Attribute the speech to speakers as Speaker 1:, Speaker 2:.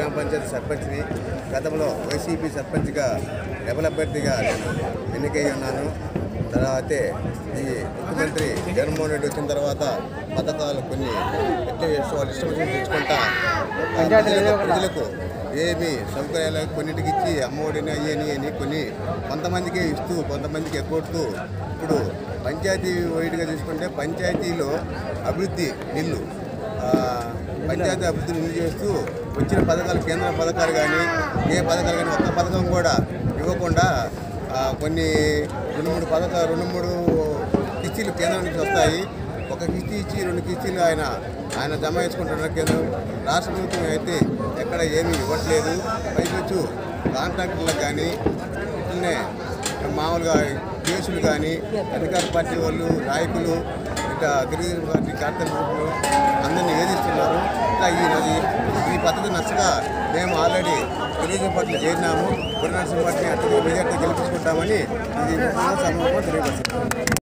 Speaker 1: గ్రామ పంచాయతీ సర్పంచ్ని గతంలో వైసీపీ సర్పంచ్గా డబుల్ అభ్యర్థిగా నేను ఎన్నికై ఉన్నాను తర్వాతే ఈ ముఖ్యమంత్రి జగన్మోహన్ రెడ్డి వచ్చిన తర్వాత పథకాలు కొన్ని ఎట్లా చేస్తూ వాళ్ళు ఇష్టం వచ్చినట్టు తెచ్చుకుంటా ఆ, ప్రజలకు ప్రజలకు ఏమి సౌకర్యాలు కొన్నిటికి ఇచ్చి అమ్మఒడిని అయ్యని అని కొన్ని కొంతమందికే ఇస్తూ కొంతమందికి ఎగ్గొడుతూ ఇప్పుడు పంచాయతీ వైడ్గా తీసుకుంటే పంచాయతీలో అభివృద్ధి నిల్లు ఆ, పంచాయతీ అభివృద్ధి నిల్లు చేస్తూ వచ్చిన పథకాలు కేంద్ర పథకాలు కానీ ఏ పథకాలు కానీ ఒక్క పథకం కూడా ఇవ్వకుండా ఆ, కొన్ని రెండు మూడు పథకాలు రెండు మూడు కిస్తీలు కేంద్రం నుంచి వస్తాయి ఒక కిస్తీ ఇచ్చి రెండు కిస్తీలు ఆయన ఆయన జమ చేసుకుంటున్నారు కేంద్రం రాష్ట్ర ప్రభుత్వం అయితే ఎక్కడ ఏమీ ఇవ్వట్లేదు పైకొచ్చు కాంట్రాక్టర్లకు కానీ ఇట్లనే మామూలుగా కేసులు కానీ అధికార పార్టీ వాళ్ళు నాయకులు ఇంకా తెలుగుదేశం పార్టీ కార్యకర్తలు అందరినీ వేధిస్తున్నారు ఇట్లా ఈ నది ఈ పద్ధతి నచ్చగా మేము ఆల్రెడీ తెలుగుదేశం పార్టీ చేరినాము గురునరసింహ పార్టీని అత్యధిక మెజార్టీ గెలిపించుకుంటామని ఇది సమూహం తెలియపరుస్తుంది